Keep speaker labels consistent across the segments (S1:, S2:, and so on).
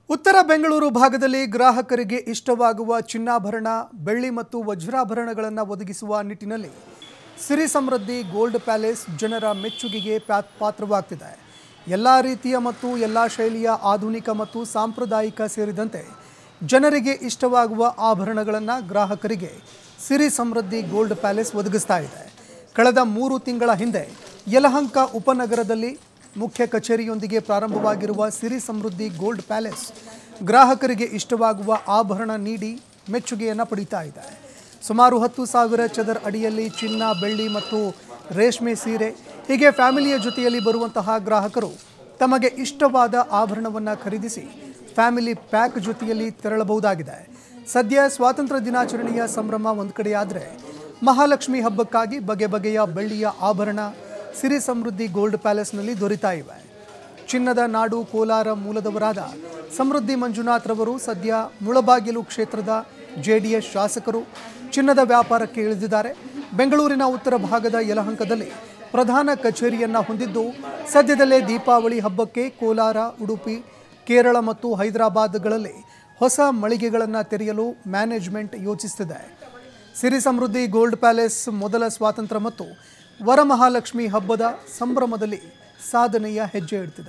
S1: ಉತ್ತರ ಬೆಂಗಳೂರು ಭಾಗದಲ್ಲಿ ಗ್ರಾಹಕರಿಗೆ ಇಷ್ಟವಾಗುವ ಚಿನ್ನಾಭರಣ ಬೆಳ್ಳಿ ಮತ್ತು ವಜ್ರಾಭರಣಗಳನ್ನು ಒದಗಿಸುವ ನಿಟ್ಟಿನಲ್ಲಿ ಸಿರಿ ಸಮೃದ್ಧಿ ಗೋಲ್ಡ್ ಪ್ಯಾಲೇಸ್ ಜನರ ಮೆಚ್ಚುಗೆಗೆ ಪ್ಯಾ- ಪಾತ್ರವಾಗ್ತಿದೆ ಎಲ್ಲ ರೀತಿಯ ಮತ್ತು ಎಲ್ಲ ಶೈಲಿಯ ಆಧುನಿಕ ಮತ್ತು ಸಾಂಪ್ರದಾಯಿಕ ಸೇರಿದಂತೆ ಜನರಿಗೆ ಇಷ್ಟವಾಗುವ ಆಭರಣಗಳನ್ನು ಗ್ರಾಹಕರಿಗೆ ಸಿರಿ ಸಮೃದ್ಧಿ ಗೋಲ್ಡ್ ಪ್ಯಾಲೇಸ್ ಒದಗಿಸ್ತಾ ಇದೆ ಕಳೆದ ಮೂರು ತಿಂಗಳ ಹಿಂದೆ ಯಲಹಂಕ ಉಪನಗರದಲ್ಲಿ ಮುಖ್ಯ ಕಚೇರಿಯೊಂದಿಗೆ ಪ್ರಾರಂಭವಾಗಿರುವ ಸಿರಿ ಸಮೃದ್ಧಿ ಗೋಲ್ಡ್ ಪ್ಯಾಲೇಸ್ ಗ್ರಾಹಕರಿಗೆ ಇಷ್ಟವಾಗುವ ಆಭರಣ ನೀಡಿ ಮೆಚ್ಚುಗೆಯನ್ನು ಪಡೀತಾ ಇದೆ ಸುಮಾರು ಹತ್ತು ಸಾವಿರ ಚದರ್ ಅಡಿಯಲ್ಲಿ ಚಿನ್ನ ಬೆಳ್ಳಿ ಮತ್ತು ರೇಷ್ಮೆ ಸೀರೆ ಹೀಗೆ ಫ್ಯಾಮಿಲಿಯ ಜೊತೆಯಲ್ಲಿ ಬರುವಂತಹ ಗ್ರಾಹಕರು ತಮಗೆ ಇಷ್ಟವಾದ ಆಭರಣವನ್ನು ಖರೀದಿಸಿ ಫ್ಯಾಮಿಲಿ ಪ್ಯಾಕ್ ಜೊತೆಯಲ್ಲಿ ತೆರಳಬಹುದಾಗಿದೆ ಸದ್ಯ ಸ್ವಾತಂತ್ರ್ಯ ದಿನಾಚರಣೆಯ ಸಂಭ್ರಮ ಒಂದು ಕಡೆಯಾದರೆ ಮಹಾಲಕ್ಷ್ಮಿ ಹಬ್ಬಕ್ಕಾಗಿ ಬಗೆ ಬಗೆಯ ಬೆಳ್ಳಿಯ ಆಭರಣ ಸಿರಿ ಸಮೃದ್ಧಿ ಗೋಲ್ಡ್ ಪ್ಯಾಲೇಸ್ನಲ್ಲಿ ದೊರೀತಾ ಇವೆ ಚಿನ್ನದ ನಾಡು ಕೋಲಾರ ಮೂಲದವರಾದ ಸಮೃದ್ಧಿ ಮಂಜುನಾಥ್ ರವರು ಸದ್ಯ ಮುಳಬಾಗಿಲು ಕ್ಷೇತ್ರದ ಜೆಡಿಎಸ್ ಶಾಸಕರು ಚಿನ್ನದ ವ್ಯಾಪಾರಕ್ಕೆ ಇಳಿದಿದ್ದಾರೆ ಬೆಂಗಳೂರಿನ ಉತ್ತರ ಭಾಗದ ಯಲಹಂಕದಲ್ಲಿ ಪ್ರಧಾನ ಕಚೇರಿಯನ್ನ ಹೊಂದಿದ್ದು ಸದ್ಯದಲ್ಲೇ ದೀಪಾವಳಿ ಹಬ್ಬಕ್ಕೆ ಕೋಲಾರ ಉಡುಪಿ ಕೇರಳ ಮತ್ತು ಹೈದರಾಬಾದ್ಗಳಲ್ಲಿ ಹೊಸ ಮಳಿಗೆಗಳನ್ನು ತೆರೆಯಲು ಮ್ಯಾನೇಜ್ಮೆಂಟ್ ಯೋಚಿಸುತ್ತಿದೆ ಸಿರಿ ಸಮೃದ್ಧಿ ಗೋಲ್ಡ್ ಪ್ಯಾಲೇಸ್ ಮೊದಲ ಸ್ವಾತಂತ್ರ್ಯ ಮತ್ತು ವರಮಹಾಲಕ್ಷ್ಮಿ ಹಬ್ಬದ ಸಂಭ್ರಮದಲ್ಲಿ ಸಾಧನೆಯ ಹೆಜ್ಜೆ ಇಡ್ತಿದೆ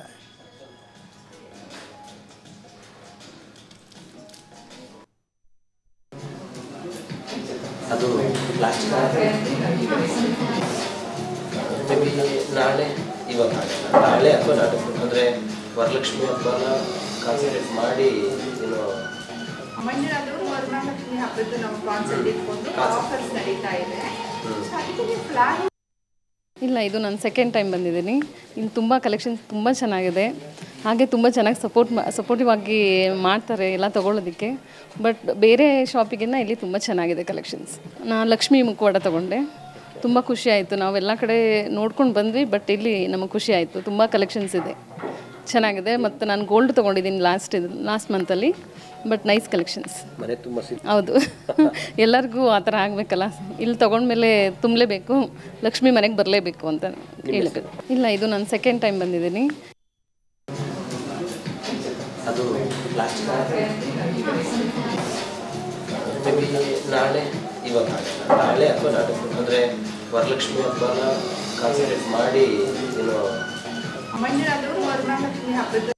S2: ಅದು ಪ್ಲಾಸ್ಟಿಕ್ ಮೇ ಬಿ ನಾಳೆ ಇವಾಗ ಆಗಲ್ಲ. ನಾಳೆ ಅಥವಾ ನಾಡಿದ್ದು ಅಂದರೆ ವರಲಕ್ಷ್ಮಿ ಹಬ್ಬನ ಕಾನ್ಸಂಟ್ರೇಟ್ ಮಾಡಿ ಏನು
S3: ಮಂಜುನಾಥರು ವರಮಹಾಲಕ್ಷ್ಮಿ ಹಬ್ಬದ್ದು ನಾವು ಕಾನ್ಸೆಪ್ಟ್ ಇಟ್ಕೊಂಡು
S2: Concept.
S3: ಆಫರ್ಸ್ ನಡೀತಾ ಇದೆ ಸೊ ಅದಕ್ಕೆ ನೀವು ಪ್ಲಾನ್
S4: ಇಲ್ಲ ಇದು ನಾನು ಸೆಕೆಂಡ್ ಟೈಮ್ ಬಂದಿದ್ದೀನಿ ಇಲ್ಲಿ ತುಂಬ ಕಲೆಕ್ಷನ್ಸ್ ತುಂಬ ಚೆನ್ನಾಗಿದೆ ಹಾಗೆ ತುಂಬ ಚೆನ್ನಾಗಿ ಸಪೋರ್ಟ್ ಸಪೋರ್ಟಿವ್ ಆಗಿ ಮಾಡ್ತಾರೆ ಎಲ್ಲ ತೊಗೊಳೋದಕ್ಕೆ ಬಟ್ ಬೇರೆ ಶಾಪಿಗಿನ್ನ ಇಲ್ಲಿ ತುಂಬ ಚೆನ್ನಾಗಿದೆ ಕಲೆಕ್ಷನ್ಸ್ ನಾನು ಲಕ್ಷ್ಮಿ ಮುಖವಾಡ ತೊಗೊಂಡೆ ತುಂಬ ಖುಷಿ ಆಯಿತು ನಾವೆಲ್ಲ ಕಡೆ ನೋಡ್ಕೊಂಡು ಬಂದ್ವಿ ಬಟ್ ಇಲ್ಲಿ ನಮಗೆ ಖುಷಿ ಆಯಿತು ತುಂಬ ಕಲೆಕ್ಷನ್ಸ್ ಇದೆ ಚೆನ್ನಾಗಿದೆ ಮತ್ತು ನಾನು ಗೋಲ್ಡ್ ತೊಗೊಂಡಿದ್ದೀನಿ ಲಾಸ್ಟ್ ಇದು ಲಾಸ್ಟ್ ಮಂತಲ್ಲಿ ಬಟ್ ನೈಸ್ ಕಲೆಕ್ಷನ್ಸ್
S2: ಮನೆ ತುಂಬ ಸಿ
S4: ಹೌದು ಎಲ್ಲರಿಗೂ ಆ ಥರ ಆಗಬೇಕಲ್ಲ ಇಲ್ಲಿ ತೊಗೊಂಡ್ಮೇಲೆ ತುಂಬಲೇಬೇಕು ಲಕ್ಷ್ಮಿ ಮನೆಗೆ ಬರಲೇಬೇಕು ಅಂತ ಹೇಳಬೇಕು ಇಲ್ಲ ಇದು ನಾನು ಸೆಕೆಂಡ್ ಟೈಮ್ ಬಂದಿದ್ದೀನಿ
S2: ಅದು ಪ್ಲಾಸ್ಟಿಕ್ ಮೇ ಬಿ ನಾಳೆ ಇವಾಗ ಆಗಲ್ಲ. ನಾಳೆ ಅಥವಾ ನಾಡಿದ್ದು ಅಂದರೆ ವರಲಕ್ಷ್ಮಿ ಹಬ್ಬನ ಕಾನ್ಸಂಟ್ರೇಟ್ ಮಾಡಿ ಏನು
S3: ಮಂಜುನಾಥರು ವರಮಹಾಲಕ್ಷ್ಮಿ ಹಬ್ಬದ್ದು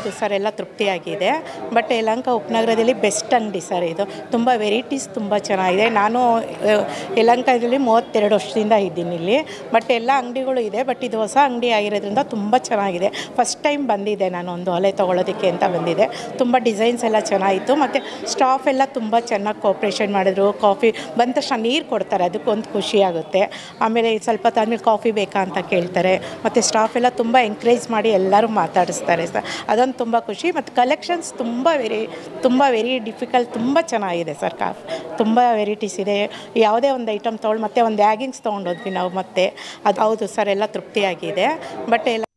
S5: ಹೌದು ಸರ್ ಎಲ್ಲ ತೃಪ್ತಿಯಾಗಿದೆ ಬಟ್ ಯಲಹಂಕ ಉಪನಗರದಲ್ಲಿ ಬೆಸ್ಟ್ ಅಂಗಡಿ ಸರ್ ಇದು ತುಂಬ ವೆರೈಟೀಸ್ ತುಂಬ ಚೆನ್ನಾಗಿದೆ ನಾನು ಆ, ಯಲಹಂಕದಲ್ಲಿ ಮೂವತ್ತೆರಡು ವರ್ಷದಿಂದ ಇದ್ದೀನಿ ಇಲ್ಲಿ ಬಟ್ ಎಲ್ಲ ಅಂಗಡಿಗಳು ಇದೆ ಬಟ್ ಇದು ಹೊಸ ಅಂಗಡಿ ಆಗಿರೋದ್ರಿಂದ ತುಂಬ ಚೆನ್ನಾಗಿದೆ ಫಸ್ಟ್ ಟೈಮ್ ಬಂದಿದ್ದೆ ನಾನು ಒಂದು ಒಲೆ ತೊಗೊಳೋದಕ್ಕೆ ಅಂತ ಬಂದಿದ್ದೆ ತುಂಬ ಡಿಸೈನ್ಸ್ ಎಲ್ಲ ಚೆನ್ನಾಗಿತ್ತು ಮತ್ತು ಸ್ಟಾಫ್ ಎಲ್ಲ ತುಂಬ ಚೆನ್ನಾಗಿ ಕೋಪ್ರೇಷನ್ ಮಾಡಿದ್ರು ಕಾಫಿ ಬಂದ ತಕ್ಷಣ ನೀರು ಕೊಡ್ತಾರೆ ಅದಕ್ಕೊಂದು ಖುಷಿ ಆಗುತ್ತೆ ಆಮೇಲೆ ಸ್ವಲ್ಪ ಹೊತ್ತಾದ್ಮೇಲೆ ಕಾಫಿ ಬೇಕಾ ಅಂತ ಕೇಳ್ತಾರೆ ಮತ್ತು ಸ್ಟಾಫ್ ಎಲ್ಲ ತುಂಬ ಎಂಕರೇಜ್ ಮಾಡಿ ಎಲ್ಲರೂ ಮಾತಾಡಿಸ್ತಾರೆ ಸರ್ ಅದೊಂದು ತುಂಬ ಖುಷಿ ಮತ್ತು ಕಲೆಕ್ಷನ್ಸ್ ತುಂಬ ವೆರಿ ತುಂಬ ವೆರಿ ಡಿಫಿಕಲ್ಟ್ ತುಂಬ ಚೆನ್ನಾಗಿದೆ ಸರ್ ಕಾ ತುಂಬ ವೆರೈಟೀಸ್ ಇದೆ ಯಾವುದೇ ಒಂದು ಐಟಮ್ ತೊಗೊಂಡು ಮತ್ತೆ ಒಂದು ಹ್ಯಾಗಿಂಗ್ಸ್ ತೊಗೊಂಡೋದ್ವಿ ನಾವು ಮತ್ತೆ ಅದು ಹೌದು ಸರ್ ಎಲ್ಲ ತೃಪ್ತಿಯಾಗಿದೆ ಬಟ್ ಎಲ್ಲ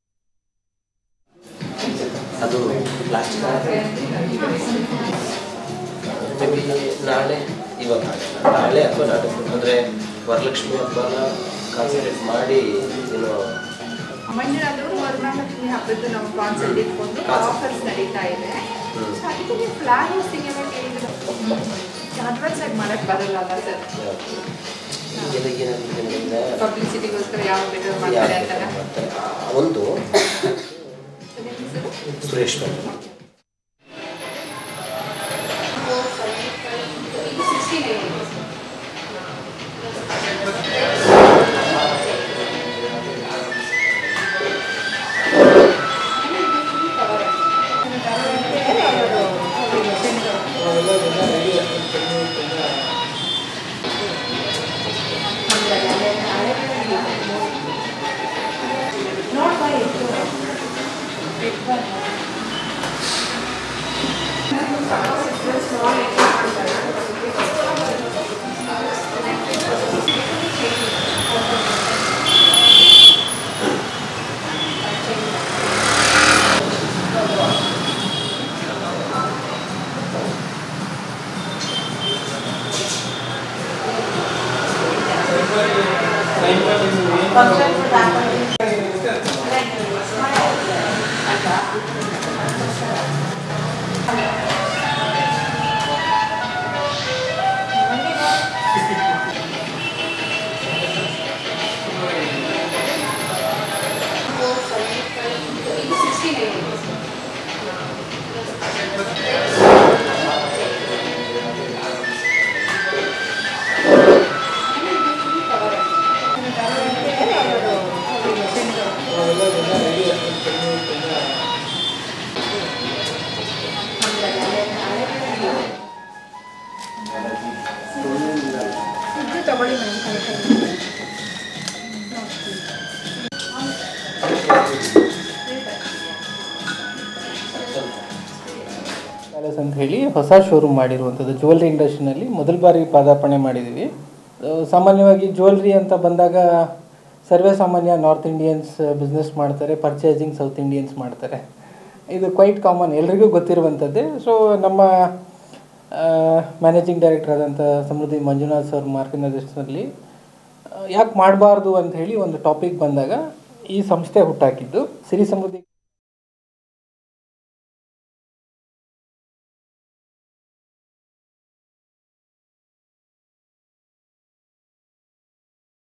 S2: ಅದು ಪ್ಲಾಸ್ಟಿಕ್ ಮೇ ಬಿ ನಾಳೆ ಇವಾಗ ಆಗಲ್ಲ ನಾಳೆ ಅಥವಾ ನಾಡಿದ್ದು ಅಂದರೆ ವರಲಕ್ಷ್ಮಿ ಹಬ್ಬನ ಕಾನ್ಸಂಟ್ರೇಟ್ ಮಾಡಿ ಏನು
S3: ಮಂಜುನಾಥರು ವರಮಹಾಲಕ್ಷ್ಮಿ ಹಬ್ಬದ್ದು ನಾವು ಕಾನ್ಸೆಪ್ಟ್ ಇಟ್ಕೊಂಡು ಆಫರ್ಸ್ ನಡೀತಾ ಇದೆ
S2: ಹ್ಮ್.
S3: ಸೊ ಅದಕ್ಕೆ ನೀವು ಫ್ಲಾಗ್ ಹೋಸ್ಟಿಂಗ್ ಎಲ್ಲ ಕೇಳಿದ್ರೆ ಅಡ್ವಾನ್ಸ್ ಆಗಿ ಮಾಡಕ್ಕೆ ಬರಲ್ಲ ಅಲ್ಲ ಸರ್
S2: ಈಗೆಲ್ಲ ಏನಾಗಿದೆ ಅಂದರೆ
S3: ಪಬ್ಲಿಸಿಟಿಗೋಸ್ಕರ ಯಾವ ಬೇಕಾದ್ರೂ ಮಾಡ್ತಾರೆ ಅಂತಾನೆ
S2: ಮಾಡ್ತಾರೆ ಒಂದು ಸುರೇಶ್ ಅವರು
S6: ಪ್ಯಾಲೇಸ್ ಅಂತ ಹೇಳಿ ಹೊಸ ಶೋರೂಮ್ ಮಾಡಿರುವಂಥದ್ದು ಜ್ಯುವೆಲ್ರಿ ಇಂಡಸ್ಟ್ರಿನಲ್ಲಿ ಮೊದಲ ಬಾರಿ ಪಾದಾರ್ಪಣೆ ಮಾಡಿದ್ದೀವಿ ಆ, ಸಾಮಾನ್ಯವಾಗಿ ಜ್ಯುವೆಲ್ರಿ ಅಂತ ಬಂದಾಗ ಸರ್ವೇ ಸಾಮಾನ್ಯ ನಾರ್ತ್ ಇಂಡಿಯನ್ಸ್ ಬಿಸ್ನೆಸ್ ಮಾಡ್ತಾರೆ ಪರ್ಚೇಸಿಂಗ್ ಸೌತ್ ಇಂಡಿಯನ್ಸ್ ಮಾಡ್ತಾರೆ ಇದು ಕ್ವೈಟ್ ಕಾಮನ್ ಎಲ್ರಿಗೂ ಗೊತ್ತಿರುವಂಥದ್ದೇ ಸೊ ನಮ್ಮ ಮ್ಯಾನೇಜಿಂಗ್ ಡೈರೆಕ್ಟರ್ ಆದಂಥ ಸಮೃದ್ಧಿ ಮಂಜುನಾಥ್ ಸರ್ ಮಾರ್ಗದರ್ಶನದಲ್ಲಿ ಯಾಕೆ ಮಾಡಬಾರ್ದು ಅಂತ ಹೇಳಿ ಒಂದು ಟಾಪಿಕ್ ಬಂದಾಗ ಈ ಸಂಸ್ಥೆ ಹುಟ್ಟಾಕಿದ್ದು ಸಿರಿ ಸಮೃದ್ಧಿ